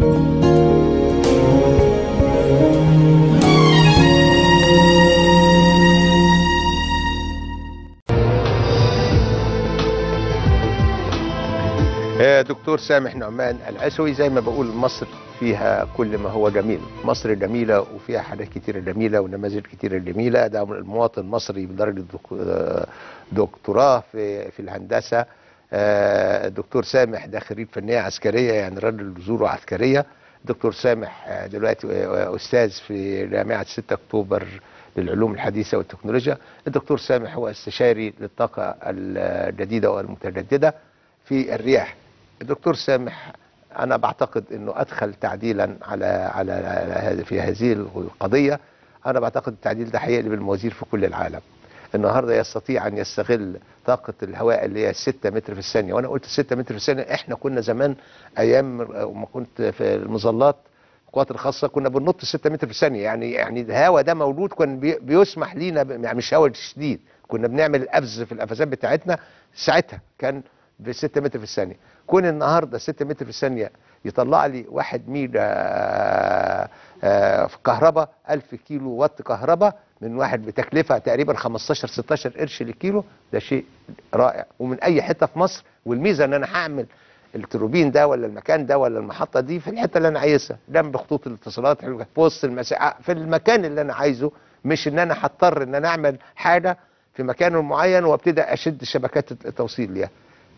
آه، دكتور سامح نعمان العسوي زي ما بقول مصر فيها كل ما هو جميل مصر جميلة وفيها حاجات كتيرة جميلة ونماذج كتيرة جميلة ده المواطن مصري بدرجة دك- آه، دكتوراه في في الهندسة آه، الدكتور سامح ده خريج فنية عسكرية يعني راجل ذوره عسكرية دكتور سامح آه، دلوقتي آه، أستاذ في جامعة 6 أكتوبر للعلوم الحديثة والتكنولوجيا الدكتور سامح هو استشاري للطاقة الجديدة والمتجددة في الرياح الدكتور سامح انا بعتقد انه ادخل تعديلا على على, على هذا- في هذه القضيه انا بعتقد التعديل ده هيقلب الموازير في كل العالم النهارده يستطيع ان يستغل طاقه الهواء اللي هي 6 متر في الثانيه وانا قلت 6 متر في الثانيه احنا كنا زمان ايام ما كنت في المظلات القوات الخاصه كنا بننط 6 متر في الثانيه يعني يعني الهواء ده موجود كان بي- بيسمح لينا ب- يعني مش هواء شديد كنا بنعمل القفز في القفزات بتاعتنا ساعتها كان ب 6 متر في الثانيه كون النهارده 6 متر في الثانيه يطلع لي 1 ميجا آه، آه، في كهرباء 1000 كيلو وات كهرباء من واحد بتكلفه تقريبا 15 16 قرش للكيلو ده شيء رائع ومن اي حته في مصر والميزه ان انا هعمل التروبين ده ولا المكان ده ولا المحطه دي في الحته اللي انا عايزها جنب خطوط الاتصالات في وسط المساحه في المكان اللي انا عايزه مش ان انا هضطر ان انا اعمل حاجه في مكان معين وابتدي اشد شبكات التوصيل ليها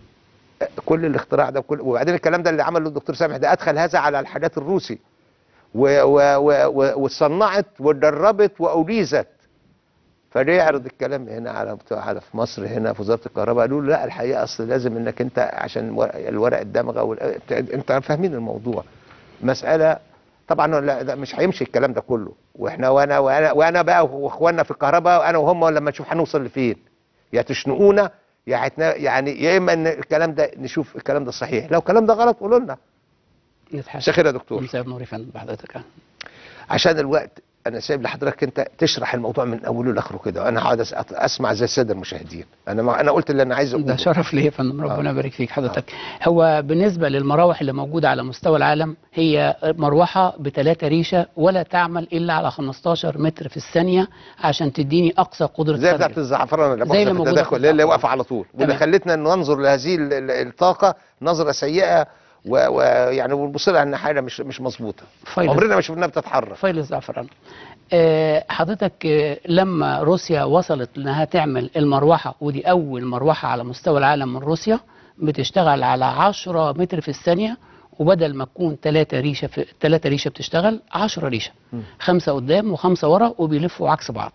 كل الاختراع ده وكل وبعدين الكلام ده اللي عمله الدكتور سامح ده ادخل هذا على الحاجات الروسي و و و و واتصنعت واتدربت واجيزت فجه يعرض الكلام هنا على بتوع على في مصر هنا في وزاره الكهرباء قالوا له لا الحقيقه اصل لازم انك انت عشان ورق- الورق الدمغه وال- انت فاهمين الموضوع مساله طبعا لا ده مش هيمشي الكلام ده كله واحنا وانا وانا وانا بقى واخواننا في الكهرباء انا وهم لما نشوف هنوصل لفين يا تشنقونا يا هتنا يعني يا اما ان الكلام ده نشوف الكلام ده صحيح لو الكلام ده غلط قولوا لنا يتحسن مساء الخير يا دكتور مساء النور يا فندم بحضرتك عشان الوقت انا سايب لحضرتك انت تشرح الموضوع من اوله لاخره كده انا هقعد أس- اسمع زي الساده المشاهدين انا ما انا قلت اللي انا عايزه ده اقوله شرف ليا يا فندم ربنا يبارك فيك حضرتك هو بالنسبه للمراوح اللي موجوده على مستوى العالم هي مروحه بثلاثه ريشه ولا تعمل الا على 15 متر في الثانيه عشان تديني اقصى قدره زي بتاعت خدمة. الزعفران اللي زي بقى اللي في موجودة التداخل في اللي الزعفران. واقفه على طول واللي تمام. خلتنا ان ننظر لهذه ال- ال- الطاقه نظره سيئه ويعني ونبص لها ان حاجه مش مش مظبوطه فايل عمرنا ما شفناها بتتحرك فايل الزعفران آه، حضرتك آه، لما روسيا وصلت انها تعمل المروحه ودي اول مروحه على مستوى العالم من روسيا بتشتغل على 10 متر في الثانيه وبدل ما تكون 3 ريشه في 3 ريشه بتشتغل 10 ريشه خمسه قدام وخمسه ورا وبيلفوا عكس بعض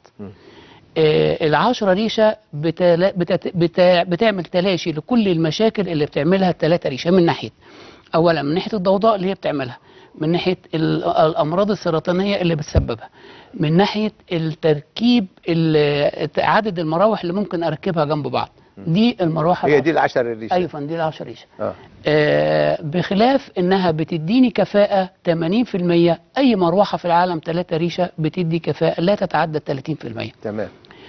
آه، العشرة ريشة بتلا بتت بتا بتعمل تلاشي لكل المشاكل اللي بتعملها التلاتة ريشة من ناحية أولا من ناحية الضوضاء اللي هي بتعملها من ناحية ال- الأمراض السرطانية اللي بتسببها من ناحية التركيب ال- عدد المراوح اللي ممكن أركبها جنب بعض دي المروحة هي دي العشر الريشه أيوة فندم، دي العشرة ريشة اه آه، بخلاف انها بتديني كفاءة 80% اي مروحة في العالم 3 ريشة بتدي كفاءة لا تتعدى 30% تمام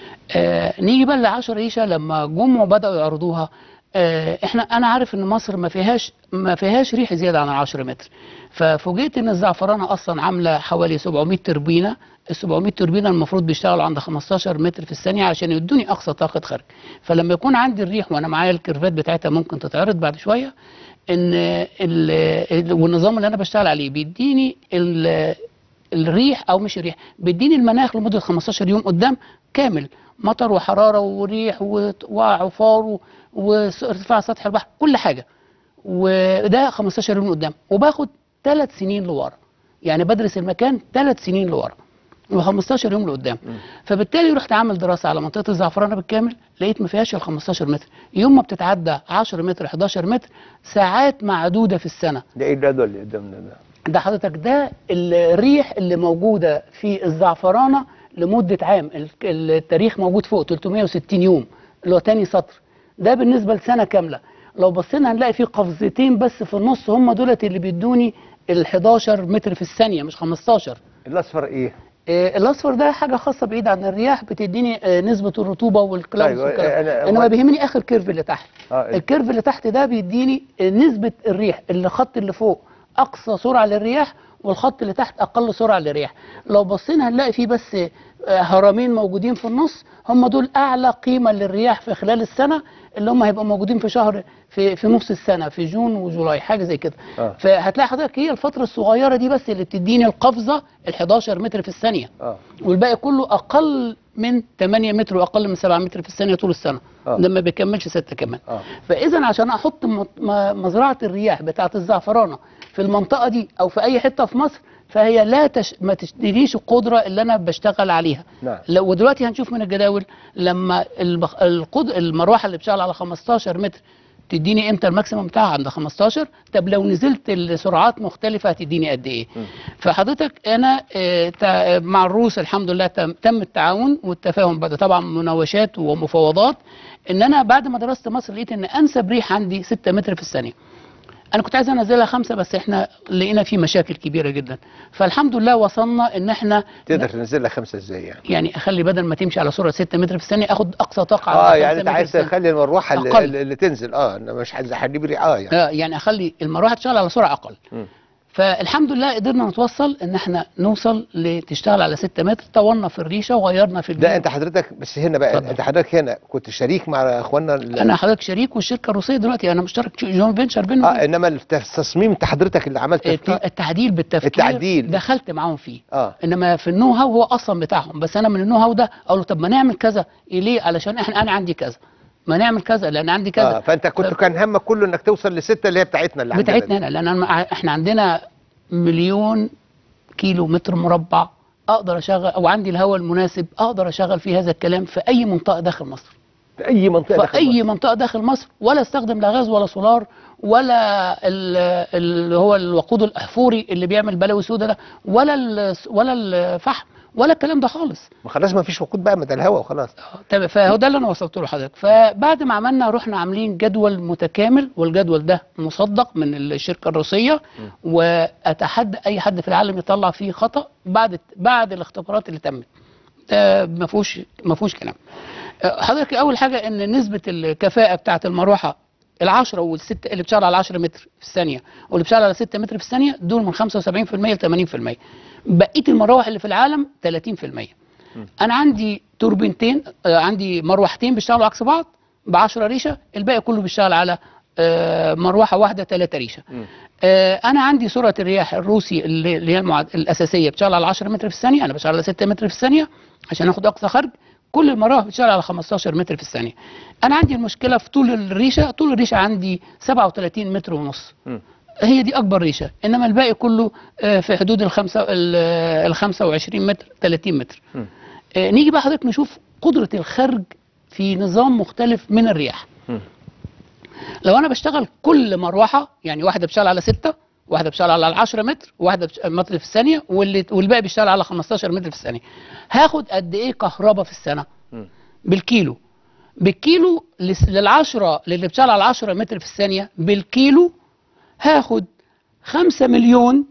آه نيجي بقى ل 10 ريشه لما جم وبداوا يعرضوها آه احنا انا عارف ان مصر ما فيهاش ما فيهاش ريح زياده عن 10 متر ففوجئت ان الزعفرانه اصلا عامله حوالي 700 توربينه ال 700 توربينه المفروض بيشتغلوا عند 15 متر في الثانيه عشان يدوني اقصى طاقه خرج فلما يكون عندي الريح وانا معايا الكيرفات بتاعتها ممكن تتعرض بعد شويه ان ال ال والنظام اللي انا بشتغل عليه بيديني ال الريح او مش الريح بيديني المناخ لمده 15 يوم قدام كامل مطر وحراره وريح وت- وعفار و- وارتفاع سطح البحر كل حاجه وده 15 يوم قدام وباخد ثلاث سنين لورا يعني بدرس المكان ثلاث سنين لورا و15 يوم لقدام فبالتالي رحت عامل دراسه على منطقه الزعفرانه بالكامل لقيت ما فيهاش ال 15 متر يوم ما بتتعدى 10 متر 11 متر ساعات معدوده في السنه ده ايه الجدول اللي قدامنا ده ده حضرتك ده الريح اللي موجودة في الزعفرانة لمدة عام ال- التاريخ موجود فوق 360 يوم اللي هو تاني سطر ده بالنسبة لسنة كاملة لو بصينا هنلاقي في قفزتين بس في النص هم دولت اللي بيدوني ال 11 متر في الثانية مش 15 الاصفر ايه آه، الاصفر ده حاجه خاصه بعيد عن الرياح بتديني آه، نسبه الرطوبه والكلاوس أيوة، والكلام أنا- انما وأنا- بيهمني اخر كيرف اللي تحت آه، الكيرف اللي تحت ده بيديني آه، نسبه الريح اللي خط اللي فوق اقصى سرعه للرياح والخط اللي تحت اقل سرعه للرياح لو بصينا هنلاقي فيه بس آه، هرمين موجودين في النص هم دول اعلى قيمه للرياح في خلال السنه اللي هم هيبقوا موجودين في شهر في في نص السنه في جون وجولاي حاجه زي كده آه. فهتلاقي حضرتك هي الفتره الصغيره دي بس اللي بتديني القفزه ال 11 متر في الثانيه اه والباقي كله اقل من 8 متر واقل من 7 متر في الثانيه طول السنه آه. ده ما بيكملش 6 كمان اه فاذا عشان احط م- م- مزرعه الرياح بتاعه الزعفرانه في المنطقه دي او في اي حته في مصر فهي لا تش... ما تشتريش القدره اللي انا بشتغل عليها نعم. لو ودلوقتي هنشوف من الجداول لما البخ... القد... المروحه اللي بتشتغل على 15 متر تديني امتى الماكسيموم بتاعها عند 15 طب لو نزلت لسرعات مختلفه هتديني قد ايه فحضرتك انا آه، تع- مع الروس الحمد لله تم, تم التعاون والتفاهم بعد طبعا مناوشات ومفاوضات ان انا بعد ما درست مصر لقيت ان انسب ريح عندي 6 متر في الثانيه انا كنت عايز انزلها خمسة بس احنا لقينا في مشاكل كبيره جدا فالحمد لله وصلنا ان احنا تقدر تنزلها خمسه ازاي يعني يعني اخلي بدل ما تمشي على سرعه 6 متر في الثانيه اخد اقصى طاقه اه على يعني 5 انت متر عايز في الثانية. تخلي المروحه اللي, أقل. اللي تنزل اه انا مش عايز احدد ريح اه يعني آه، يعني اخلي المروحه تشتغل على سرعه اقل مم. فالحمد لله قدرنا نتوصل ان احنا نوصل لتشتغل على 6 متر طولنا في الريشه وغيرنا في ده الجو. انت حضرتك بس هنا بقى اتفضل. انت حضرتك هنا كنت شريك مع اخواننا ال- انا حضرتك شريك والشركه الروسيه دلوقتي انا مشترك جون فينشر بينهم اه انما التصميم انت حضرتك اللي عملت الت- فيه التعديل بالتفكير التعديل. دخلت معاهم فيه اه انما في النو هاو هو اصلا بتاعهم بس انا من النو هاو ده اقول له طب ما نعمل كذا إيه ليه علشان احنا انا عندي كذا ما نعمل كذا لان عندي كذا اه فانت كنت طب- كان همك كله انك توصل لستة اللي هي بتاعتنا اللي عندنا بتاعتنا دي. هنا لان أنا احنا عندنا مليون كيلو متر مربع اقدر اشغل او عندي الهواء المناسب اقدر اشغل فيه هذا الكلام في اي منطقه داخل مصر في اي منطقه في داخل اي مصر. منطقه داخل مصر ولا استخدم لا غاز ولا سولار ولا ال- اللي هو الوقود الاحفوري اللي بيعمل بلاوي سودة ده ولا ال- ولا الفحم ولا الكلام ده خالص ما خلاص ما فيش وقود بقى ما ده الهواء وخلاص تمام فهو ده اللي انا وصلت له حضرتك فبعد ما عملنا رحنا عاملين جدول متكامل والجدول ده مصدق من الشركه الروسيه واتحدى اي حد في العالم يطلع فيه خطا بعد بعد الاختبارات اللي تمت ده ما فيهوش ما فيهوش كلام أه، حضرتك اول حاجه ان نسبه الكفاءه بتاعه المروحه العشرة والستة اللي بتشتغل على 10 متر في الثانية واللي بتشتغل على 6 متر في الثانية دول من 75% ل 80% بقية المراوح اللي في العالم 30% انا عندي توربينتين آه، عندي مروحتين بيشتغلوا عكس بعض ب 10 ريشه الباقي كله بيشتغل على آه، مروحه واحده 3 ريشه آه، انا عندي سرعه الرياح الروسي اللي اللي هي المعد... الاساسيه بتشتغل على 10 متر في الثانيه انا بشتغل على 6 متر في الثانيه عشان اخد اقصى خرج كل المراوح بتشتغل على 15 متر في الثانيه انا عندي المشكله في طول الريشه طول الريشه عندي 37 متر ونص مم. هي دي اكبر ريشه انما الباقي كله آه، في حدود الخمسة ال 25 متر 30 متر مم. آه، نيجي بقى حضرتك نشوف قدرة الخرج في نظام مختلف من الرياح مم. لو انا بشتغل كل مروحة يعني واحدة بتشتغل على 6 واحدة بتشتغل على 10 متر واحدة بتش- متر في الثانية واللي والباقي بيشتغل على 15 متر في الثانية هاخد قد ايه كهرباء في السنة مم. بالكيلو بالكيلو لس- للعشرة للي بتشتغل على 10 متر في الثانية بالكيلو هاخد 5 مليون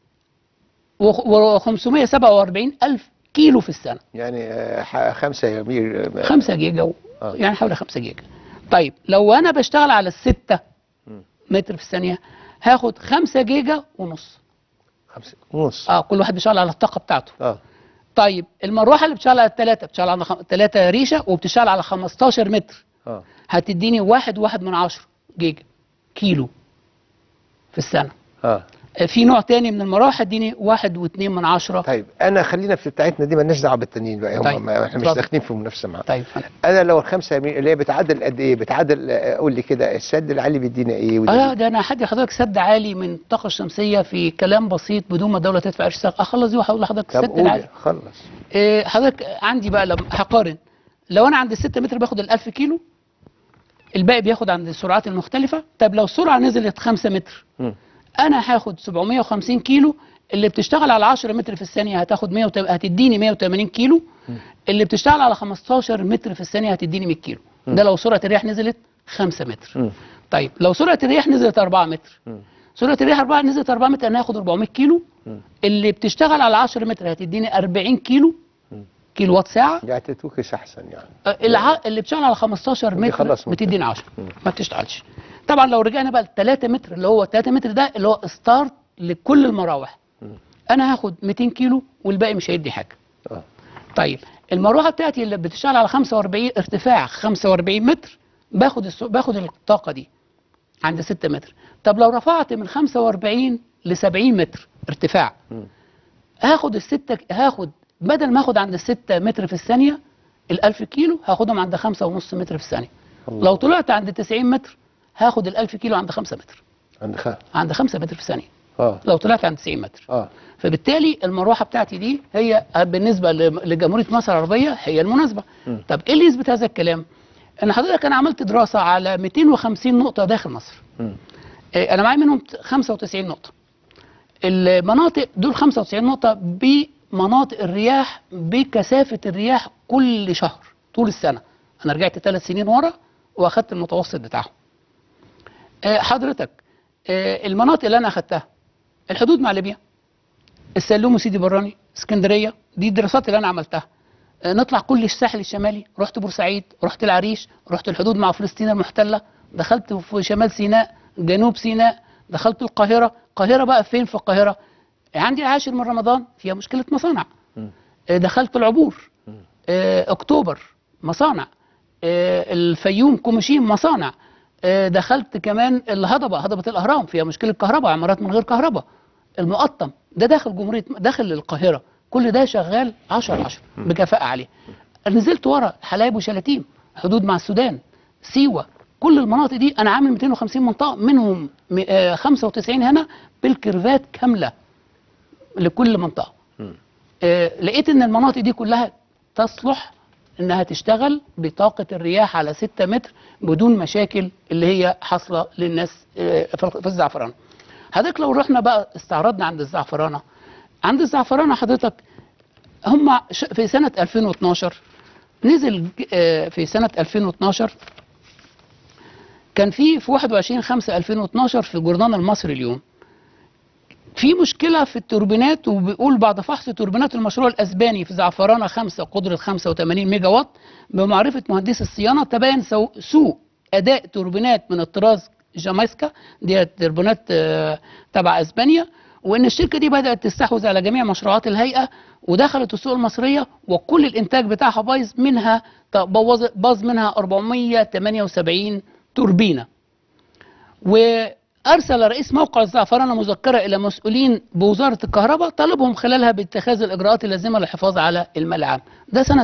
و 547 ألف كيلو في السنة يعني آه، ح- خمسة يمير آه، 5 جيجا و... آه. يعني حوالي 5 جيجا طيب لو انا بشتغل على الستة مم. متر في الثانية هاخد 5 جيجا ونص خمسة ونص اه كل واحد بيشتغل على الطاقة بتاعته اه طيب المروحة اللي بتشتغل على الثلاثة بتشتغل على خ... ثلاثة ريشة وبتشتغل على 15 متر اه هتديني واحد واحد من عشرة جيجا كيلو في السنة اه آه، في نوع تاني من المراوح هتديني واحد واتنين من عشرة طيب انا خلينا في بتاعتنا دي مالناش دعوه بالتانيين بقى هم طيب، ما احنا مش اتفضل. داخلين في منافسه معاهم طيب انا لو الخمسه يمين اللي هي بتعادل قد ايه بتعادل آه، قول لي كده السد العالي بيدينا ايه وده اه ده انا هدي حضرتك سد عالي من الطاقه الشمسيه في كلام بسيط بدون ما الدوله تدفع قرش ساق اخلص دي وهقول لحضرتك طب السد قول العالي خلص إيه حضرتك عندي بقى لما هقارن لو انا عند 6 متر باخد ال 1000 كيلو الباقي بياخد عند السرعات المختلفه طب لو السرعه نزلت 5 متر مم. انا هاخد 750 كيلو اللي بتشتغل على 10 متر في الثانيه هتاخد 100 هتديني 180 كيلو اللي بتشتغل على 15 متر في الثانيه هتديني 100 كيلو ده لو سرعه الرياح نزلت 5 متر مم. طيب لو سرعه الرياح نزلت 4 متر مم. سرعه الرياح 4 نزلت 4 متر انا هاخد 400 كيلو مم. اللي بتشتغل على 10 متر هتديني 40 كيلو مم. كيلو وات ساعه يعني تتوكس احسن يعني آه، الع... اللي بتشتغل على 15 دي متر خلاص ممكن. بتديني 10 مم. ما بتشتغلش طبعا لو رجعنا بقى ل 3 متر اللي هو 3 متر ده اللي هو ستارت لكل المراوح انا هاخد 200 كيلو والباقي مش هيدي حاجه اه طيب المروحه بتاعتي اللي بتشتغل على 45 ارتفاع 45 متر باخد السو... باخد الطاقه دي عند 6 متر طب لو رفعت من 45 ل 70 متر ارتفاع مم. هاخد الستة هاخد بدل ما اخد عند 6 متر في الثانيه ال 1000 كيلو هاخدهم عند 5.5 متر في الثانيه الله. لو طلعت عند 90 متر هاخد ال 1000 كيلو عند 5 متر عند خ... عند 5 متر في الثانيه اه لو طلعت عند 90 متر اه فبالتالي المروحه بتاعتي دي هي بالنسبه ل- لجمهوريه مصر العربيه هي المناسبه م. طب ايه اللي يثبت هذا الكلام ان حضرتك انا عملت دراسه على 250 نقطه داخل مصر مم. إيه، انا معايا منهم 95 نقطه المناطق دول 95 نقطه بمناطق الرياح بكثافه الرياح كل شهر طول السنه انا رجعت ثلاث سنين ورا واخدت المتوسط بتاعهم آه، حضرتك آه، المناطق اللي انا اخدتها الحدود مع ليبيا السلوم وسيدي براني اسكندريه دي الدراسات اللي انا عملتها آه، نطلع كل الساحل الشمالي رحت بورسعيد رحت العريش رحت الحدود مع فلسطين المحتله دخلت في شمال سيناء جنوب سيناء دخلت القاهره القاهره بقى فين في القاهره عندي العاشر من رمضان فيها مشكله مصانع مم. آه، دخلت العبور آه، اكتوبر مصانع آه، الفيوم كومشين مصانع آه، دخلت كمان الهضبه هضبه الاهرام فيها مشكله كهرباء عمارات من غير كهرباء المقطم ده داخل جمهوريه داخل القاهره كل ده شغال 10 10 بكفاءه عاليه نزلت ورا حلايب وشلاتين حدود مع السودان سيوه كل المناطق دي انا عامل 250 منطقه منهم م- آه، 95 هنا بالكيرفات كامله لكل منطقه مم. آه، لقيت ان المناطق دي كلها تصلح انها تشتغل بطاقه الرياح على 6 متر بدون مشاكل اللي هي حاصله للناس آه، في في الزعفران. حضرتك لو رحنا بقى استعرضنا عند الزعفرانه عند الزعفرانه حضرتك هم ش- في سنه 2012 نزل ج- آه، في سنه 2012 كان في في 21 5 2012 في جورنال المصري اليوم في مشكلة في التوربينات وبيقول بعد فحص توربينات المشروع الأسباني في زعفرانة 5 قدرة 85 ميجا وات بمعرفة مهندس الصيانة تبين سو- سوء أداء توربينات من الطراز جامايسكا دي توربينات آه، تبع أسبانيا وإن الشركة دي بدأت تستحوذ على جميع مشروعات الهيئة ودخلت السوق المصرية وكل الإنتاج بتاعها بايظ منها بوظ باظ منها 478 توربينة وارسل رئيس موقع الزعفرانه مذكره الى مسؤولين بوزاره الكهرباء طالبهم خلالها باتخاذ الاجراءات اللازمه للحفاظ على المال العام ده سنه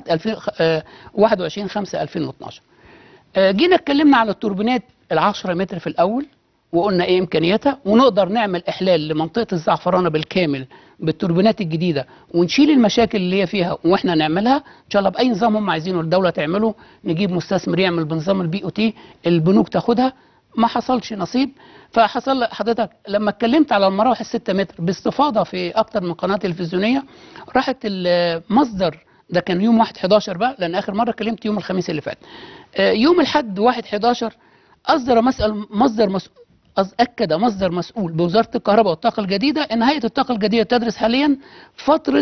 2021 5 2012 آه، جينا اتكلمنا على التوربينات ال 10 متر في الاول وقلنا ايه امكانياتها ونقدر نعمل احلال لمنطقه الزعفرانه بالكامل بالتوربينات الجديده ونشيل المشاكل اللي هي فيها واحنا نعملها ان شاء الله باي نظام هم عايزينه الدوله تعمله نجيب مستثمر يعمل بنظام البي او تي البنوك تاخدها ما حصلش نصيب فحصل حضرتك لما اتكلمت على المراوح الستة متر باستفاضه في اكتر من قناه تلفزيونيه راحت المصدر ده كان يوم 1 11 بقى لان اخر مره كلمت يوم الخميس اللي فات آه، يوم الحد 1 11 اصدر مسأل مصدر مسؤول أكد مصدر مسؤول بوزارة الكهرباء والطاقة الجديدة أن هيئة الطاقة الجديدة تدرس حاليا فترة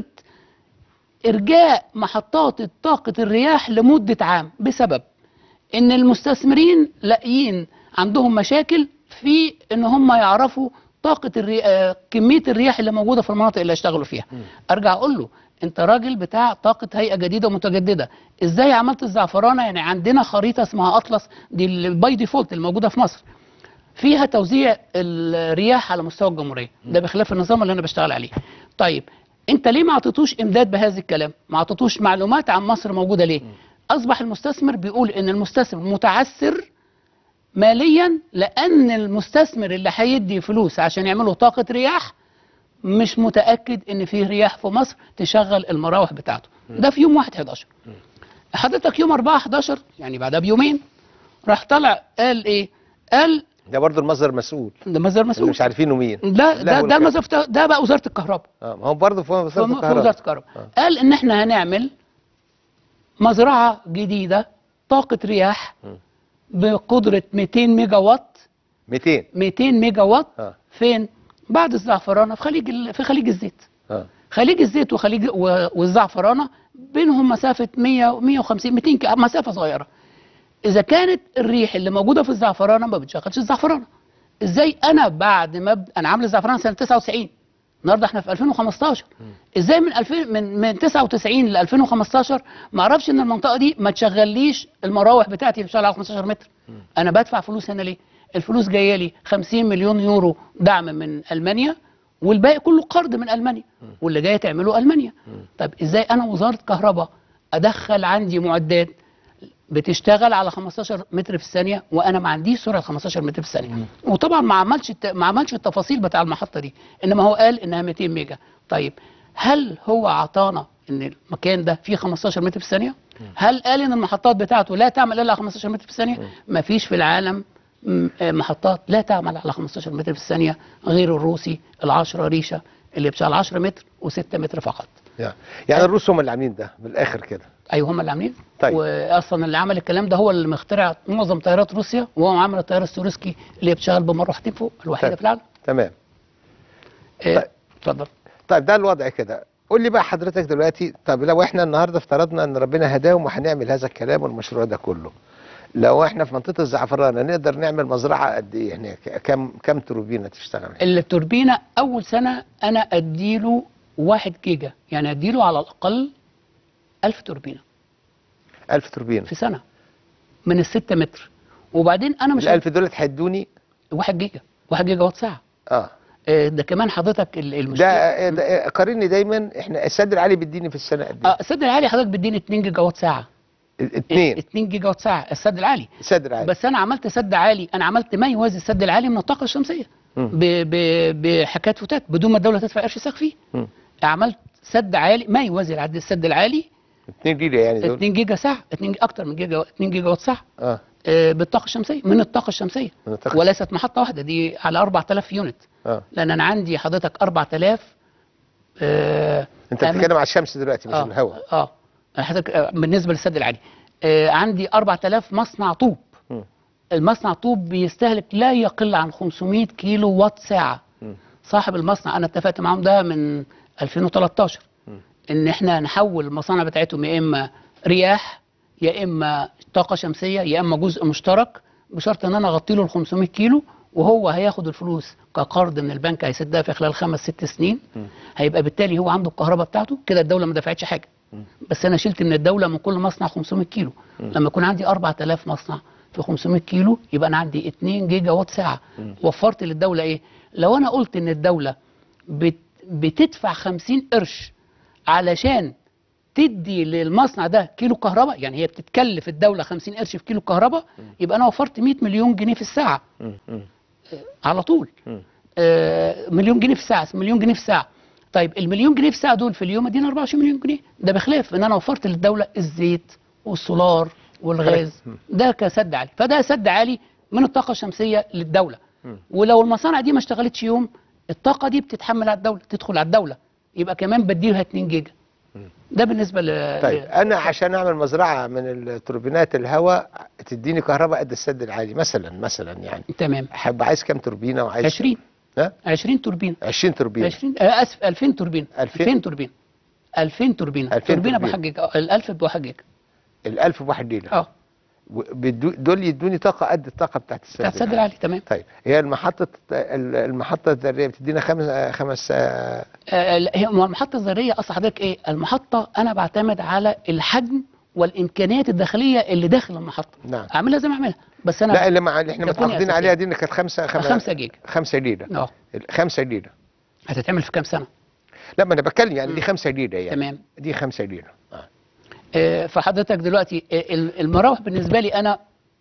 إرجاء محطات طاقة الرياح لمدة عام بسبب ان المستثمرين لاقيين عندهم مشاكل في ان هم يعرفوا طاقه الري... آه، كميه الرياح اللي موجوده في المناطق اللي هيشتغلوا فيها ارجع اقول له انت راجل بتاع طاقه هيئه جديده ومتجدده ازاي عملت الزعفرانه يعني عندنا خريطه اسمها اطلس دي الباي ديفولت الموجوده في مصر فيها توزيع الرياح على مستوى الجمهوريه ده بخلاف النظام اللي انا بشتغل عليه طيب انت ليه ما اعطيتوش امداد بهذا الكلام ما اعطيتوش معلومات عن مصر موجوده ليه اصبح المستثمر بيقول ان المستثمر متعثر ماليا لان المستثمر اللي هيدي فلوس عشان يعملوا طاقه رياح مش متاكد ان فيه رياح في مصر تشغل المراوح بتاعته ده في يوم 1 11 حضرتك يوم 4 11 يعني بعدها بيومين راح طلع قال ايه قال ده برضه المصدر مسؤول ده مصدر اللي مسؤول مش عارفينه مين لا لا، ده ده والكلام. المصدر بتاع- ده بقى وزاره الكهرباء اه ما هو برضه في وزاره في في الكهرباء وزاره الكهرباء آه. قال ان احنا هنعمل مزرعه جديده طاقه رياح م. بقدره 200 ميجا وات 200 200 ميجا وات اه فين بعد الزعفرانه في خليج ال- في خليج الزيت اه خليج الزيت وخليج و- والزعفرانه بينهم مسافه 100 150 200 كي- مسافه صغيره اذا كانت الريح اللي موجوده في الزعفرانه ما بتشغلش الزعفرانه ازاي انا بعد ما أب... انا عامل الزعفران سنه 99 النهارده احنا في 2015 ازاي من 2000 من من 99 ل 2015 ما اعرفش ان المنطقه دي ما تشغليش المراوح بتاعتي اللي بتشتغل على 15 متر انا بدفع فلوس هنا ليه الفلوس جايه لي 50 مليون يورو دعم من المانيا والباقي كله قرض من المانيا واللي جاي تعمله المانيا طب ازاي انا وزاره كهرباء ادخل عندي معدات بتشتغل على 15 متر في الثانيه وانا ما عنديش سرعه 15 متر في الثانيه وطبعا ما عملش الت- ما عملش التفاصيل بتاع المحطه دي انما هو قال انها 200 ميجا طيب هل هو اعطانا ان المكان ده فيه 15 متر في الثانيه هل قال ان المحطات بتاعته لا تعمل الا على 15 متر في الثانيه ما فيش في العالم م- آه، محطات لا تعمل على 15 متر في الثانيه غير الروسي ال10 ريشه اللي بتشتغل 10 متر و6 متر فقط يعني, يعني الروس هم اللي عاملين ده من الاخر كده ايوه هم اللي عاملين طيب. واصلا اللي عمل الكلام ده هو اللي مخترع معظم طيارات روسيا وهو عامل الطياره السورسكي اللي بتشتغل بمروحتين فوق الوحيده طيب. في العالم تمام آه، طيب. اتفضل طيب ده الوضع كده قول لي بقى حضرتك دلوقتي طب لو احنا النهارده افترضنا ان ربنا هداهم وهنعمل هذا الكلام والمشروع ده كله لو احنا في منطقه الزعفرانه نقدر نعمل مزرعه قد ايه هناك كم كم توربينه تشتغل هناك؟ التوربينه اول سنه انا اديله 1 جيجا يعني اديله على الاقل 1000 توربينه 1000 توربينه في سنه من ال 6 متر وبعدين انا مش ال 1000 دول هيدوني 1 جيجا 1 جيجا وات ساعه اه آه، ده كمان حضرتك ال- المشكله ده, ده قارني دايما احنا السد العالي بيديني في السنه قد ايه؟ اه السد العالي حضرتك بيديني 2 جيجا وات ساعه اثنين 2 جيجا وات ساعه السد العالي السد العالي بس انا عملت سد عالي انا عملت ما يوازي السد العالي من الطاقه الشمسيه مم. ب- ب- بحكايه فتات بدون ما الدوله تدفع قرش ساق فيه مم. عملت سد عالي ما يوازي العد السد العالي 2 جيجا يعني دول 2 جيجا ساعه 2 اكتر من جيجا 2 جيجا وات ساعه اه آه، بالطاقه الشمسيه من الطاقه الشمسيه من الطاقة وليست محطه واحده دي على 4000 يونت اه لان انا عندي حضرتك 4000 آه انت أنا- بتتكلم على الشمس دلوقتي مش اه الهواء اه حضرتك آه، بالنسبه للسد العالي آه عندي 4000 مصنع طوب مم. المصنع طوب بيستهلك لا يقل عن 500 كيلو وات ساعه مم. صاحب المصنع انا اتفقت معاهم ده من 2013 مم. ان احنا نحول المصانع بتاعتهم يا اما رياح يا اما طاقه شمسيه يا اما جزء مشترك بشرط ان انا اغطي له ال 500 كيلو وهو هياخد الفلوس كقرض من البنك هيسدها في خلال خمس ست سنين مم. هيبقى بالتالي هو عنده الكهرباء بتاعته كده الدوله ما دفعتش حاجه مم. بس انا شلت من الدوله من كل مصنع 500 كيلو لما يكون عندي 4000 مصنع في 500 كيلو يبقى انا عندي 2 جيجا وات ساعه وفرت للدوله ايه لو انا قلت ان الدوله بت بتدفع 50 قرش علشان تدي للمصنع ده كيلو كهرباء يعني هي بتتكلف الدوله 50 قرش في كيلو كهرباء يبقى انا وفرت 100 مليون جنيه في الساعه مم. مم. على طول مم. آه، مليون جنيه في الساعه مليون جنيه في الساعه طيب المليون جنيه في الساعه دول في اليوم ادينا 24 مليون جنيه ده بخلاف ان انا وفرت للدوله الزيت والسولار والغاز ده كسد عالي فده سد عالي من الطاقه الشمسيه للدوله مم. ولو المصانع دي ما اشتغلتش يوم الطاقه دي بتتحمل على الدوله تدخل على الدوله يبقى كمان بديلها 2 جيجا ده بالنسبه ل طيب ل- انا عشان اعمل مزرعه من التوربينات الهواء تديني كهرباء قد السد العالي مثلا مثلا يعني تمام احب عايز كام توربينه وعايز 20 ها 20 توربين 20 توربينه 20 آه، اسف 2000 توربين 2000 2000 توربين 2000 توربين 2000 توربينه توربين. بحجج اه ال1000 بحجج ال1000 بواحد ليله اه و- بدو- دول يدوني طاقه قد الطاقه بتاعت السد بتاعت السد العالي تمام طيب هي المحطه ال- المحطه الذريه بتدينا خمس خمس آه، آه، لا، هي ما المحطه الذريه اصل حضرتك ايه المحطه انا بعتمد على الحجم والامكانيات الداخليه اللي داخل المحطه نعم اعملها زي ما اعملها بس انا لا اللي, مع اللي احنا تكوني متعاقدين أساسية. عليها دي اللي كانت خمسه خم- خمسة جيجا خمسه ليله اه ال- خمسه ليله هتتعمل في كام سنه لا ما انا بتكلم يعني دي مم. خمسه ليله يعني تمام دي خمسه ليله آه. آه، فحضرتك دلوقتي آه، ال- المراوح بالنسبه لي انا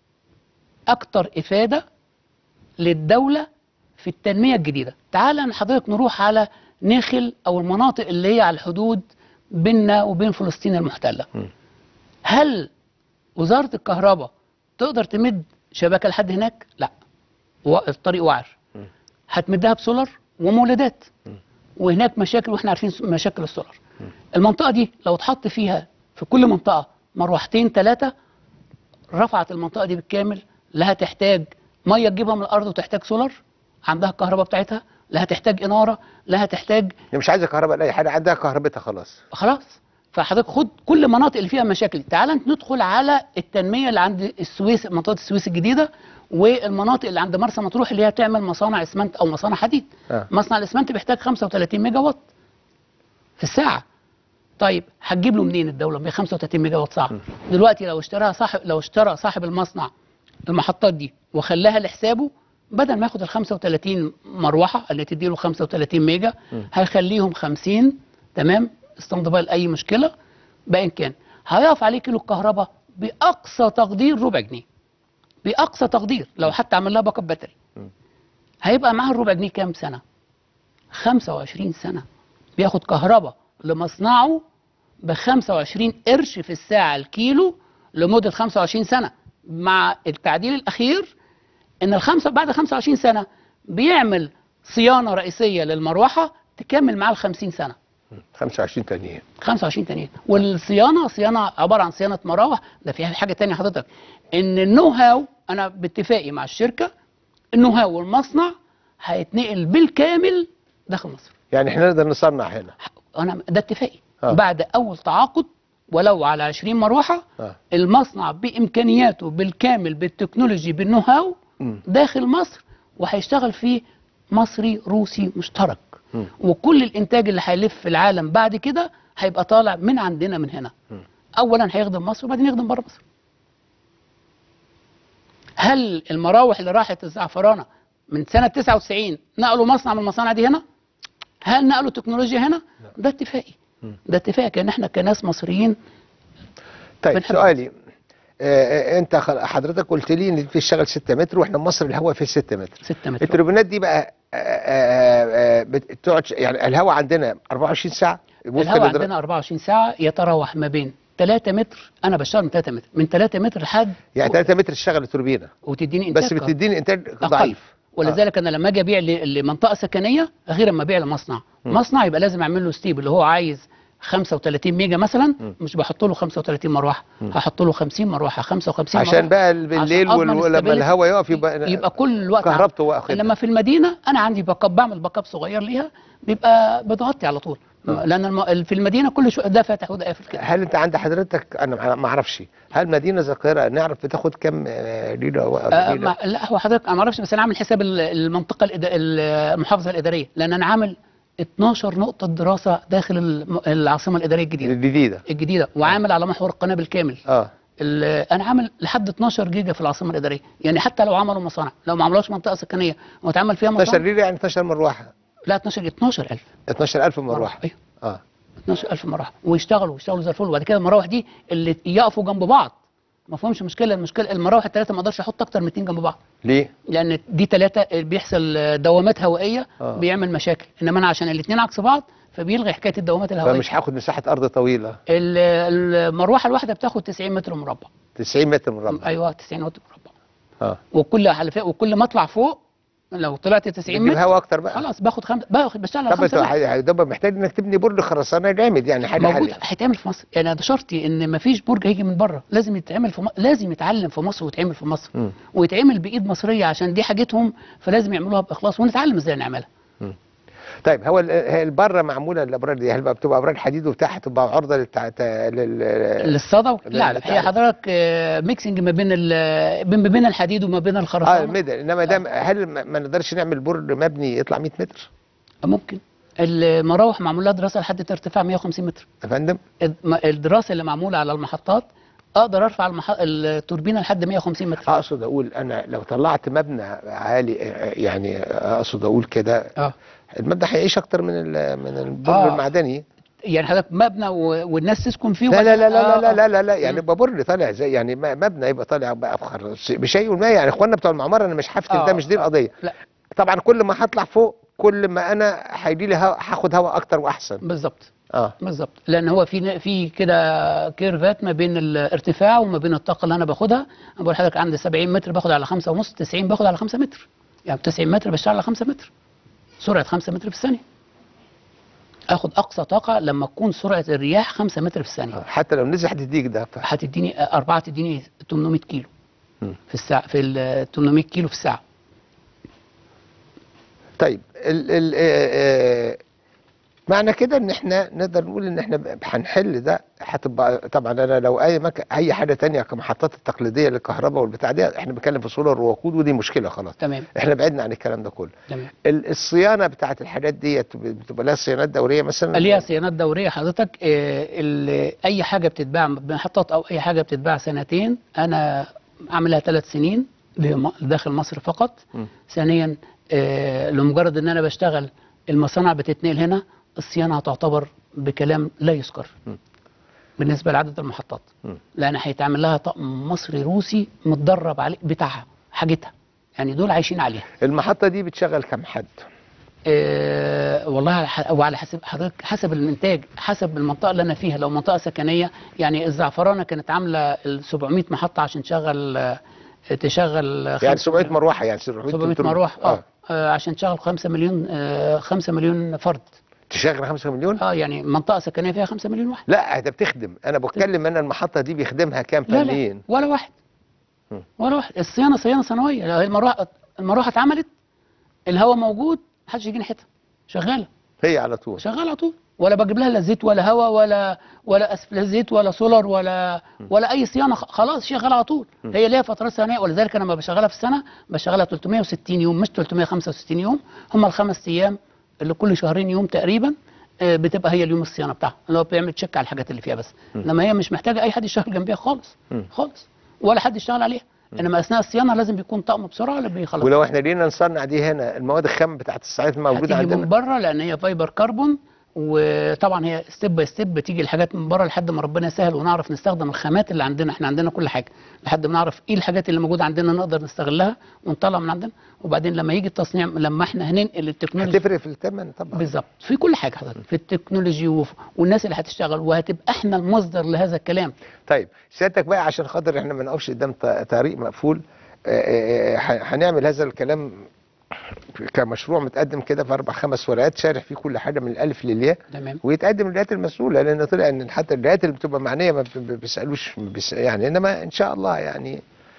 اكتر افاده للدوله في التنميه الجديده تعال أن حضرتك نروح على نخل او المناطق اللي هي على الحدود بيننا وبين فلسطين المحتله مم. هل وزاره الكهرباء تقدر تمد شبكه لحد هناك لا و- الطريق وعر مم. هتمدها بسولار ومولدات مم. وهناك مشاكل واحنا عارفين س- مشاكل السولار المنطقه دي لو اتحط فيها في كل منطقه مروحتين ثلاثه رفعت المنطقه دي بالكامل لا هتحتاج ميه تجيبها من الارض وتحتاج سولار عندها الكهرباء بتاعتها لا هتحتاج اناره لا هتحتاج هي مش عايزه كهرباء لاي حاجه عندها كهربتها خلاص خلاص فحضرتك خد كل المناطق اللي فيها مشاكل تعال ندخل على التنميه اللي عند السويس منطقه السويس الجديده والمناطق اللي عند مرسى مطروح اللي هي تعمل مصانع اسمنت او مصانع حديد آه. مصنع الاسمنت بيحتاج 35 ميجا وات في الساعه طيب هتجيب له منين الدوله 135 ميجا وات ساعه دلوقتي لو اشتراها صاحب لو اشترى صاحب المصنع المحطات دي وخلاها لحسابه بدل ما ياخد ال 35 مروحه اللي تدي له 35 ميجا هيخليهم 50 تمام استنضباء لاي مشكله بأن كان هيقف عليه كيلو الكهرباء باقصى تقدير ربع جنيه باقصى تقدير لو حتى عمل لها باك اب باتري هيبقى معاه الربع جنيه كام سنه 25 سنه بياخد كهرباء لمصنعه ب 25 قرش في الساعه الكيلو لمده 25 سنه مع التعديل الاخير ان الخمسه بعد 25 سنه بيعمل صيانه رئيسيه للمروحه تكمل معاه ال 50 سنه 25 تانيين 25 تانيين والصيانه صيانه عباره عن صيانه مراوح ده فيها حاجه تانية حضرتك ان النو هاو انا باتفاقي مع الشركه النو هاو والمصنع هيتنقل بالكامل داخل مصر يعني احنا نقدر نصنع هنا انا ده اتفاقي آه. بعد اول تعاقد ولو على 20 مروحه آه. المصنع بامكانياته بالكامل بالتكنولوجي بالنو هاو مم. داخل مصر وهيشتغل فيه مصري روسي مشترك مم. وكل الانتاج اللي هيلف في العالم بعد كده هيبقى طالع من عندنا من هنا اولا هيخدم مصر وبعدين يخدم بره مصر هل المراوح اللي راحت الزعفرانه من سنه 99 نقلوا مصنع من المصانع دي هنا هل نقلوا تكنولوجيا هنا ده اتفاقي ده اتفاقي كان احنا كناس مصريين طيب بنحب سؤالي آه، آه، انت خ- حضرتك قلت لي ان بتشتغل 6 متر واحنا مصر الهواء فيه 6 متر 6 متر التوربينات دي بقى آه، آه، آه، بتقعد ش- يعني الهواء عندنا 24 ساعه وفق الهواء لدر- عندنا 24 ساعه يتراوح ما بين 3 متر انا بشتغل من 3 متر من 3 متر لحد يعني 3 متر تشتغل التوربينه وتديني انتاج بس كهرباء. بتديني انتاج أقل. ضعيف ولذلك انا لما اجي ابيع ل- لمنطقه سكنيه غير اما ابيع لمصنع مصنع يبقى لازم اعمل له ستيب اللي هو عايز 35 ميجا مثلا مش بحط له 35 مروحه هحط له 50 مروحه 55 عشان مروحة. بقى بالليل عشان وال- أضمن ولما stability. الهواء يقف يبقى يبقى كل الوقت كهربته عندي. واخدها. انما في المدينه انا عندي باك اب بعمل باك اب صغير ليها بيبقى بتغطي على طول لان الم... في المدينه كل شويه ده فاتح وده قافل كده هل انت عند حضرتك انا ما- ما اعرفش هل مدينه زي القاهره نعرف بتاخد كام آه، ليله و- آه ليلة؟ ما لا هو حضرتك انا ما اعرفش بس انا عامل حساب ال- المنطقه الإدا- المحافظه الاداريه لان انا عامل 12 نقطه دراسه داخل الم- العاصمه الاداريه الجديده الجديده الجديده وعامل على محور القناه بالكامل اه ال- انا عامل لحد 12 جيجا في العاصمه الاداريه يعني حتى لو عملوا مصانع لو ما عملوش منطقه سكنيه واتعمل فيها 12 مصانع ليله يعني 12 مروحه لا 12 12000 12000 مروحه ايوه اه 12000 مروحه ويشتغلوا ويشتغلوا زي الفل وبعد كده المراوح دي اللي يقفوا جنب بعض ما فيهمش مشكله المشكله المراوح الثلاثه ما اقدرش احط اكتر من 2 جنب بعض ليه؟ لان دي ثلاثه بيحصل دوامات هوائيه آه. بيعمل مشاكل انما انا عشان الاثنين عكس بعض فبيلغي حكايه الدوامات الهوائيه فمش هاخد مساحه ارض طويله ال- المروحه الواحده بتاخد 90 متر مربع 90 متر مربع ايوه 90 متر مربع اه وكل على فكره وكل ما اطلع فوق لو طلعت 90 بتجيب متر هواء اكتر بقى خلاص باخد خمسه باخد بشتغل على طب انت خمسه متر. ح- ده محتاج انك تبني برج خرسانه جامد يعني حاجه موجود حلوه هيتعمل في مصر يعني ده شرطي ان مفيش برج هيجي من بره لازم يتعمل في م... لازم يتعلم في مصر ويتعمل في مصر مم. ويتعمل بايد مصريه عشان دي حاجتهم فلازم يعملوها باخلاص ونتعلم ازاي نعملها طيب هو ال- هي البره معموله الابراج دي هل بقى بتبقى ابراج حديد وبتاع تبقى عرضه للتع... ت- لل... للصدى و... لا، لا لا هي بالتعريف. حضرتك آه، ميكسنج ما بين ال... ما بين الحديد وما بين اه الخرسانه الميدل انما ده هل ما ما نقدرش نعمل برج مبني يطلع 100 متر ممكن المراوح معمول لها دراسه لحد ارتفاع 150 متر يا فندم الد- الدراسه اللي معموله على المحطات اقدر ارفع المح... التوربينه لحد 150 متر اقصد اقول انا لو طلعت مبنى عالي آه، يعني اقصد اقول كده اه المبنى هيعيش اكتر من ال- من البرج آه. المعدني يعني حضرتك مبنى و... والناس تسكن فيه لا لا لا لا لا آه، لا آه. لا, لا, لا يعني مم. يبقى برج طالع زي يعني م- مبنى يبقى طالع بقى بخر بشيء ما يعني اخواننا بتوع المعمار انا مش هفتن آه، ده مش دي آه. القضيه لا طبعا كل ما هطلع فوق كل ما انا هيجي لي هوا- هاخد هواء اكتر واحسن بالظبط اه بالظبط لان هو في في كده كيرفات ما بين الارتفاع وما بين الطاقه اللي انا باخدها انا بقول لحضرتك عندي 70 متر باخد على 5 ونص 90 باخد على 5 متر يعني 90 متر بشتغل على 5 متر سرعه 5 متر في الثانيه اخد اقصى طاقه لما تكون سرعه الرياح 5 متر في الثانيه آه. حتى لو نزل هتديك ده ف... هتديني أربعة تديني 800 كيلو مم. في الساعة في ال 800 كيلو في الساعة. طيب ال ال آه، آه، معنى كده ان احنا نقدر نقول ان احنا ب- هنحل ده هتبقى طبعا انا لو اي مك... اي حاجه تانية كمحطات التقليديه للكهرباء والبتاع دي احنا بنتكلم في سولار ووقود ودي مشكله خلاص تمام احنا بعدنا عن الكلام ده كله تمام ال- الصيانه بتاعت الحاجات ديت بتبقى لها صيانات دوريه مثلا ليها صيانات دوريه حضرتك آه، ال- اي حاجه بتتباع بمحطات او اي حاجه بتتباع سنتين انا عاملها ثلاث سنين لم- داخل مصر فقط م. ثانيا آه، لمجرد ان انا بشتغل المصانع بتتنقل هنا الصيانه هتعتبر بكلام لا يذكر م. بالنسبه لعدد المحطات م. لان هيتعمل لها طقم مصري روسي متدرب عليه بتاعها حاجتها يعني دول عايشين عليها المحطه دي بتشغل كم حد آه، والله على ح- وعلى حسب حضرتك حسب الانتاج حسب المنطقه اللي انا فيها لو منطقه سكنيه يعني الزعفرانه كانت عامله ال 700 محطه عشان تشغل آه، تشغل يعني خمسة- 700 مروحه يعني 700 700 300. مروحه اه آه، عشان تشغل 5 مليون آه، 5 مليون فرد تشغل 5 مليون اه يعني منطقه سكنيه فيها 5 مليون واحد لا ده بتخدم انا بتكلم انا المحطه دي بيخدمها كام لا لا فنيين ولا واحد م. ولا واحد الصيانه صيانه سنويه لو المروحه المروحه اتعملت الهواء موجود محدش يجي ناحيتها شغاله هي على طول شغال على طول ولا بجيب لها لا زيت ولا هواء ولا ولا اسفل زيت ولا سولار ولا ولا اي صيانه خ- خلاص شغال على طول هي ليها فترات سنويه ولذلك انا لما بشغلها في السنه بشغلها 360 يوم مش 365 يوم هم الخمس ايام اللي كل شهرين يوم تقريبا آه، بتبقى هي اليوم الصيانه بتاعها اللي هو بيعمل تشيك على الحاجات اللي فيها بس انما هي مش محتاجه اي حد يشتغل جنبيها خالص مم. خالص ولا حد يشتغل عليها انما اثناء الصيانه لازم بيكون طقم بسرعه اللي بيخلص ولو احنا لينا نصنع دي هنا المواد الخام بتاعت الصعيد موجوده هتيجي من عندنا بره لان هي فايبر كربون وطبعا هي ستيب باي ستيب بتيجي الحاجات من بره لحد ما ربنا يسهل ونعرف نستخدم الخامات اللي عندنا احنا عندنا كل حاجه لحد ما نعرف ايه الحاجات اللي موجوده عندنا نقدر نستغلها ونطلع من عندنا وبعدين لما يجي التصنيع لما احنا هننقل التكنولوجيا هتفرق في الثمن طبعا بالظبط في كل حاجه حضرتك في التكنولوجي وف- والناس اللي هتشتغل وهتبقى احنا المصدر لهذا الكلام طيب سيادتك بقى عشان خاطر احنا ما نقفش قدام ط- طريق مقفول آه، آه، آه، هنعمل هذا الكلام كمشروع متقدم كده في اربع خمس ورقات شارح فيه كل حاجه من الالف للياء تمام ويتقدم للجهات المسؤوله لان طلع ان حتى الجهات اللي بتبقى معنيه ما بت- ما بيسالوش ما بيس- يعني انما ان شاء الله يعني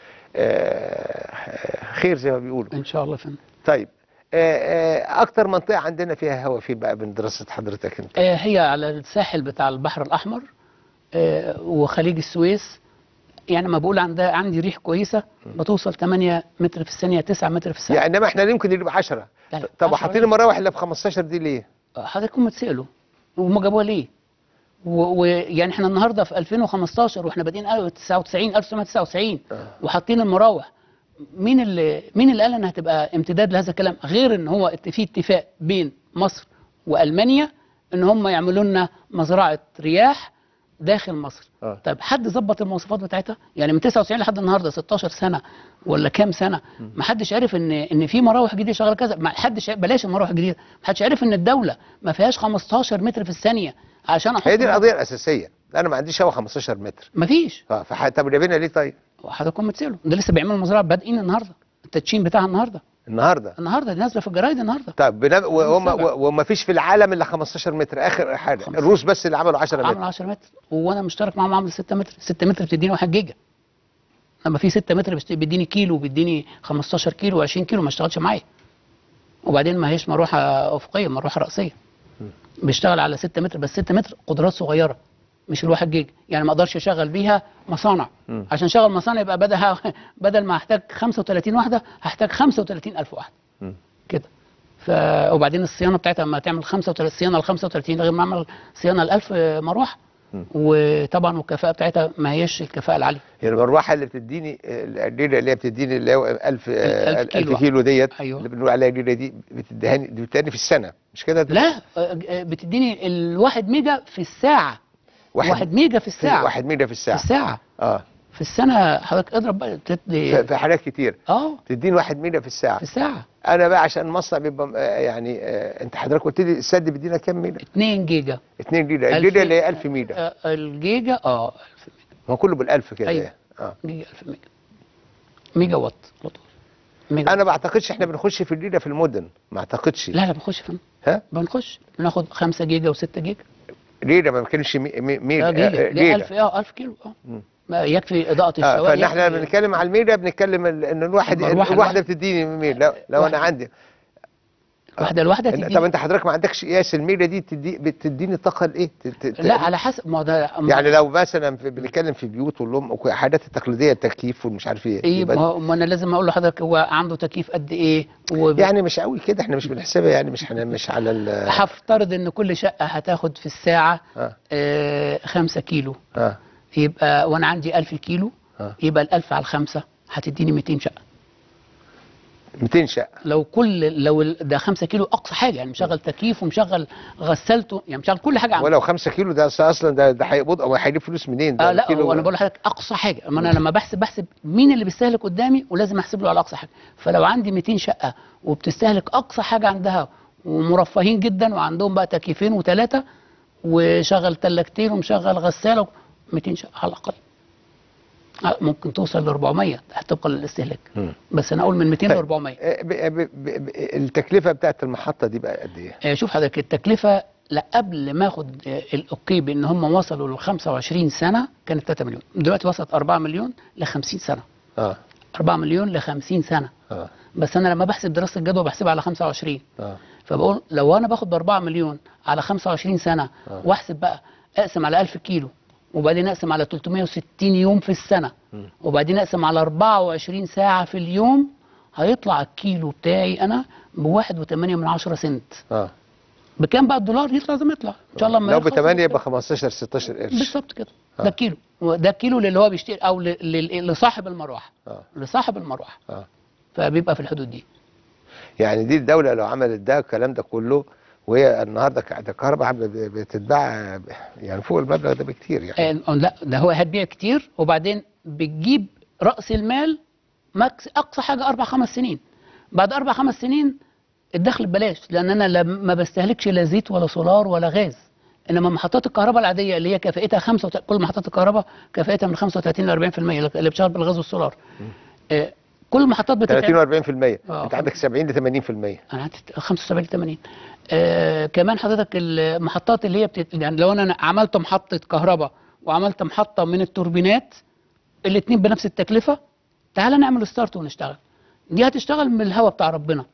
آه، خير زي ما بيقولوا ان شاء الله فندم طيب آه، آه، اكتر منطقه عندنا فيها هواء فين بقى من دراسه حضرتك انت آه، هي على الساحل بتاع البحر الأحمر آه، وخليج السويس يعني ما بقول عندها عندي ريح كويسة بتوصل 8 متر في الثانية 9 متر في الثانية يعني انما احنا يمكن يبقى 10 لا، لا، طب 10 وحاطين المراوح اللي ب 15 دي ليه؟ حضرتك هم تسألوا وهم جابوها ليه؟ و- ويعني احنا النهارده في 2015 واحنا بادئين 99 1999 آه. وحاطين المراوح مين اللي مين اللي قال انها هتبقى امتداد لهذا الكلام غير ان هو ات- في اتفاق بين مصر والمانيا ان هم يعملوا لنا مزرعه رياح داخل مصر آه. طيب حد ظبط المواصفات بتاعتها يعني من 99 لحد النهارده 16 سنه ولا كام سنه ما حدش عرف ان ان في مراوح جديده شغاله كذا ما حدش بلاش المراوح الجديده ما حدش عرف ان الدوله ما فيهاش 15 متر في الثانيه عشان احط هي دي القضيه الاساسيه انا ما عنديش هوا 15 متر ما فيش اه فح... طب جايبينها ليه طيب؟ حضراتكم متسالوا ده لسه بيعملوا المزرعه بادئين النهارده التدشين بتاعها النهارده النهارده النهارده دي نازله في الجرايد النهارده طب بنا... وهم السبع. وما فيش في العالم الا 15 متر اخر حاجه خمسة. الروس بس اللي عملوا 10 عامل متر 10 متر وانا مشترك معاهم عامل 6 متر 6 متر بتديني 1 جيجا لما في 6 متر بيست- بيديني كيلو بيديني 15 كيلو و20 كيلو ما اشتغلش معايا وبعدين ما هيش مروحه افقيه مروحه راسيه بيشتغل على 6 متر بس 6 متر قدرات صغيره مش الواحد جيجا يعني ما اقدرش اشغل بيها مصانع مم. عشان اشغل مصانع يبقى بدل بدل ما احتاج 35 واحده هحتاج 35000 واحده مم. كده ف وبعدين الصيانه بتاعتها لما تعمل 35 صيانه ل 35 غير ما اعمل صيانه ل 1000 مروحه مم. وطبعا والكفاءه بتاعتها ما هيش الكفاءه العاليه يعني المروحه اللي بتديني آه، الليله اللي هي بتديني اللي هو 1000 الألف 1000 كيلو. كيلو ديت أيوة. اللي بنقول عليها الليله دي بتديهاني دي بتديهاني في السنه مش كده؟ لا آه، آه، بتديني الواحد ميجا في الساعه واحد, واحد ميجا في الساعه واحد ميجا في في الساعه الساعه اه في السنه حضرتك اضرب بقى في تدي في حاجات كتير اه تديني واحد ميجا في الساعه في الساعه انا بقى عشان المصنع بيبقى آه، يعني آه، انت حضرتك قلت لي السد بيدينا كام ميجا؟ 2 جيجا 2 جيجا ألف- الجيجا اللي هي 1000 ميجا آه، الجيجا اه 1000 ميجا هو كله بالالف كده أيوة. يعني. اه جيجا 1000 ميجا ميجا وات على طول ميجا انا ما اعتقدش احنا بنخش في الليله في المدن ما اعتقدش لا لا بنخش فين ها بنخش بناخد 5 جيجا و6 جيجا ليله ما بنتكلمش مي- مي- ميجا اه جيجا آه، ليه ليله 1000 اه 1000 كيلو اه مم. ما يكفي اضاءه اه الشوارع فاحنا يكفي- بنتكلم على الميجا بنتكلم ال- ان الواحد المروحة الواحده الواحدة. بتديني ميل لو, لو انا واحدة. عندي واحده الواحده إن- تديني طب انت حضرتك ما عندكش قياس الميله دي تدي بتديني طاقه لايه ت- ت- ت- لا على حسب ما هو ده ما- يعني لو مثلا في بنتكلم في بيوت والام الحاجات التقليديه التكييف والمش عارف ايه ايه يبقى- ما هو- ما انا لازم اقول لحضرتك هو عنده تكييف قد ايه وب- يعني مش قوي كده احنا مش بنحسبها يعني مش احنا مش على ال هفترض ان كل شقه هتاخد في الساعه اه آه خمسة كيلو اه يبقى وانا عندي 1000 كيلو آه. يبقى ال1000 على الخمسه هتديني 200 شقه 200 شقه لو كل لو ال- ده 5 كيلو اقصى حاجه يعني مشغل تكييف ومشغل غسالته يعني مشغل كل حاجه عنده ولو 5 كيلو ده أصل- اصلا ده ده هيقبض او هيجيب فلوس منين ده آه لا الكيلو- هو انا بقول لحضرتك اقصى حاجه اما انا لما بحسب بحسب مين اللي بيستهلك قدامي ولازم احسب له على اقصى حاجه فلو عندي 200 شقه وبتستهلك اقصى حاجه عندها ومرفهين جدا وعندهم بقى تكييفين وثلاثه وشغل ثلاجتين ومشغل غساله 200 شقه على الاقل آه، ممكن توصل ل 400 طبقا للاستهلاك مم. بس انا اقول من 200 ل طيب. 400 آه، ب- ب- ب- ب- التكلفه بتاعت المحطه دي بقى قد ايه؟ آه، شوف حضرتك التكلفه لا قبل ما اخد آه، الاوكي بان هم وصلوا ل 25 سنه كانت 3 مليون دلوقتي وصلت 4 مليون ل 50 سنه اه 4 مليون ل 50 سنه اه بس انا لما بحسب دراسه الجدوى بحسبها على 25 اه فبقول لو انا باخد ب 4 مليون على 25 سنه آه. واحسب بقى اقسم على 1000 كيلو وبعدين اقسم على 360 يوم في السنه مم. وبعدين اقسم على 24 ساعه في اليوم هيطلع الكيلو بتاعي انا ب 1.8 من 10 سنت اه بكام بقى الدولار يطلع زي ما يطلع ان شاء الله ما لو يرخص ب 8 يبقى يبقى 15 16 قرش بالظبط كده آه. ده كيلو ده كيلو للي هو بيشتري او ل- ل- لصاحب المروحه اه لصاحب المروحه اه فبيبقى في الحدود دي يعني دي الدوله لو عملت ده الكلام ده كله وهي النهارده ك- ده الكهرباء عم- ب- بتتباع يعني فوق المبلغ ده بكتير يعني آه لا ده هو هتبيع كتير وبعدين بتجيب راس المال ماكس اقصى حاجه اربع خمس سنين بعد اربع خمس سنين الدخل ببلاش لان انا لا- ما بستهلكش لا زيت ولا سولار ولا غاز انما محطات الكهرباء العاديه اللي هي كفاءتها 5 كل محطات الكهرباء كفاءتها من 35 ل 40% اللي بتشتغل بالغاز والسولار آه كل المحطات 30 بتتعمل و40% آه. انت عندك 70 ل 80% انا عندي 75 ل 80 آه كمان حضرتك المحطات اللي هي بتت... يعني لو انا عملت محطه كهرباء وعملت محطه من التوربينات الاثنين بنفس التكلفه تعال نعمل ستارت ونشتغل دي هتشتغل من الهواء بتاع ربنا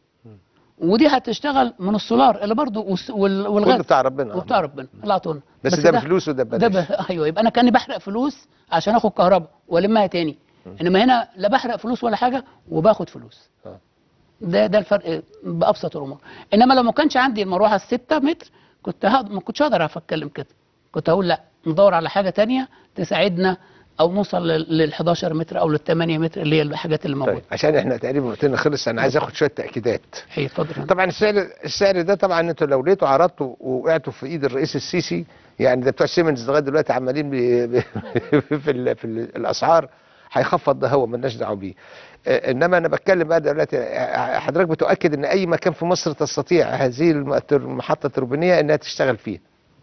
ودي هتشتغل من السولار اللي برضه والس- وال- والغاز كله بتاع ربنا وبتاع ربنا الله يعطونا بس, ده بفلوس وده ده ببلاش ب... ايوه يبقى انا كاني بحرق فلوس عشان اخد كهرباء والمها تاني انما هنا لا بحرق فلوس ولا حاجه وباخد فلوس آه. ده ده الفرق بابسط الامور انما لو ما كانش عندي المروحه 6 متر كنت هقد... ما كنتش هقدر اعرف اتكلم كده كنت هقول لا ندور على حاجه تانية تساعدنا او نوصل لل 11 متر او لل 8 متر اللي هي الحاجات اللي موجوده طيب عشان احنا تقريبا وقتنا خلص انا عايز اخد شويه تاكيدات هي اتفضل طبعا السعر السعر ده طبعا انتوا لو لقيتوا عرضتوا وقعتوا في ايد الرئيس السيسي يعني ده بتوع سيمنز لغايه دلوقتي عمالين بي بي في ال في ال الاسعار هيخفض ده هو مالناش دعوه بيه آه، انما انا بتكلم بقى دلوقتي آه، حضرتك بتؤكد ان اي مكان في مصر تستطيع هذه الم- المحطه التوربينيه انها تشتغل فيه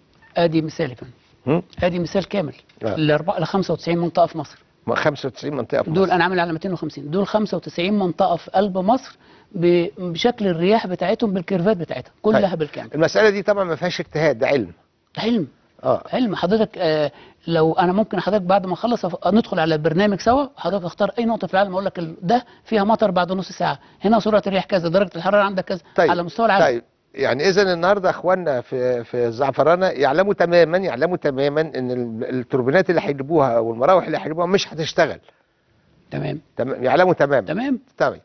ادي مثال يا فندم هم؟ ادي مثال كامل آه. ل 95 منطقه في مصر ما 95 منطقه في دول مصر انا عامل على 250 دول 95 منطقه في قلب مصر ب- بشكل الرياح بتاعتهم بالكيرفات بتاعتها كلها طيب. بالكامل المساله دي طبعا ما فيهاش اجتهاد ده علم علم اه علم حضرتك آه لو انا ممكن حضرتك بعد ما اخلص أف- ندخل على البرنامج سوا حضرتك اختار اي نقطه في العالم اقول لك ال- ده فيها مطر بعد نص ساعه هنا سرعه الرياح كذا درجه الحراره عندك كذا طيب على مستوى العالم طيب يعني اذا النهارده اخواننا في في الزعفرانه يعلموا تماما يعلموا تماما ان ال- التوربينات اللي هيجيبوها والمراوح اللي هيجيبوها مش هتشتغل تمام تمام يعلموا تماما تمام تمام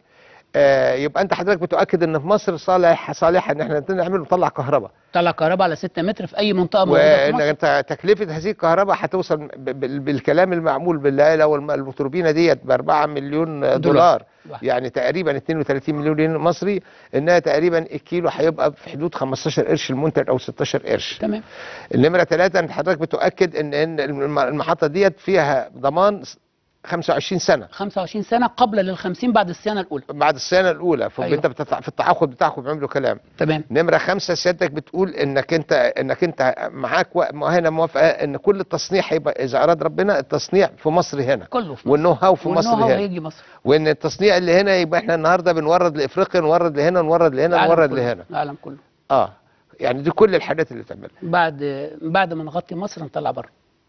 آه يبقى انت حضرتك بتؤكد ان في مصر صالح صالحه ان احنا نعمل نطلع كهرباء طلع كهرباء على 6 متر في اي منطقه موجوده في وان مصر انت تكلفه هذه الكهرباء هتوصل ب- بال- بالكلام المعمول بالله لو الم- التوربينه ديت ب 4 مليون دولار, دولار. يعني تقريبا 32 مليون جنيه مصري انها تقريبا الكيلو هيبقى في حدود 15 قرش المنتج او 16 قرش تمام النمره ثلاثة انت حضرتك بتؤكد ان ان الم- المحطه ديت فيها ضمان 25 سنه 25 سنه قبل لل 50 بعد السنه الاولى بعد السنه الاولى فانت أيوة. بتطلع في التعاقد بتاعكم بيعملوا كلام تمام نمره خمسة سيادتك بتقول انك انت انك انت معاك و- ما هنا موافقه ان كل التصنيع هيبقى اذا اراد ربنا التصنيع في مصر هنا كله في مصر والنو هاو في مصر والنو هاو هنا هيجي مصر وان التصنيع اللي هنا يبقى احنا النهارده بنورد لافريقيا نورد لهنا نورد لهنا العالم نورد كله. لهنا العالم كله اه يعني دي كل الحاجات اللي تعملها بعد بعد ما نغطي مصر نطلع بره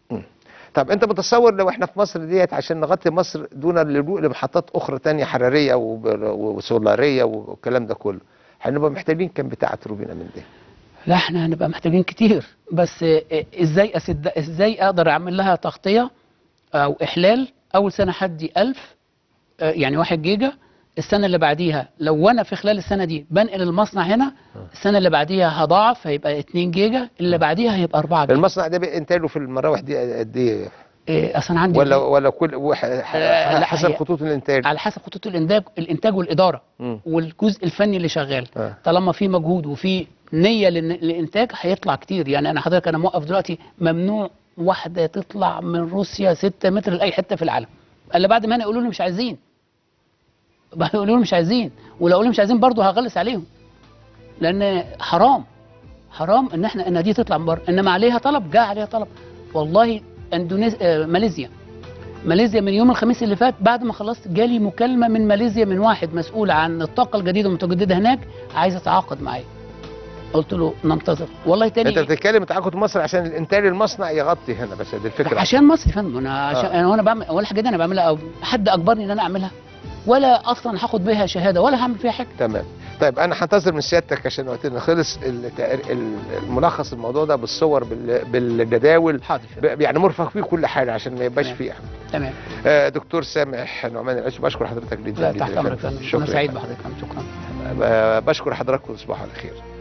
طب انت متصور لو احنا في مصر ديت عشان نغطي مصر دون اللجوء لمحطات اخرى تانية حراريه وب- وسولاريه والكلام ده كله هنبقى محتاجين كام بتاعه روبينا من ده لا احنا هنبقى محتاجين كتير بس آه، ازاي اسد ازاي اقدر اعمل لها تغطيه او احلال اول سنه هدي 1000 آه، يعني 1 جيجا السنه اللي بعديها لو انا في خلال السنه دي بنقل المصنع هنا السنه اللي بعديها هضاعف هيبقى 2 جيجا اللي بعديها هيبقى 4 جيجا المصنع ده انتاجه في المراوح دي قد ايه إيه اصلا عندي ولا ولا كل وح- ح- آه، لا، حسب هي- خطوط الانتاج على حسب خطوط الانتاج الانتاج والاداره مم. والجزء الفني اللي شغال آه. طالما في مجهود وفي نيه للن- للانتاج هيطلع كتير يعني انا حضرتك انا موقف دلوقتي ممنوع واحده تطلع من روسيا 6 متر لاي حته في العالم الا بعد ما انا يقولوا لي مش عايزين بعد يقولوا لي مش عايزين ولو قالوا لي مش عايزين برضه هغلس عليهم لان حرام حرام ان احنا ان دي تطلع من بره انما عليها طلب جاء عليها طلب والله اندونيسيا آه ماليزيا ماليزيا من يوم الخميس اللي فات بعد ما خلصت جالي مكالمه من ماليزيا من واحد مسؤول عن الطاقه الجديده المتجدده هناك عايز يتعاقد معايا قلت له ننتظر والله تاني انت بتتكلم تعاقد مصر عشان الانتاج المصنع يغطي هنا بس دي الفكره عشان مصر يا فندم انا عشان آه. انا وانا بعمل ولا حاجه دي انا بعملها او حد اجبرني ان انا اعملها ولا اصلا هاخد بيها شهاده ولا هعمل فيها حاجه تمام طيب انا هنتظر من سيادتك عشان وقتنا خلص التقر- ال- الملخص الموضوع ده بالصور بال- بالجداول حاضر ب- يعني مرفق فيه كل حاجه عشان ما يبقاش تمام. فيه تمام آه، دكتور سامح نعمان العيش بشكر حضرتك جدا لا جدا تحت يا امرك يا فندم. فندم شكرا انا سعيد بحضرتك شكرا آه، بشكر حضراتكم تصبحوا على خير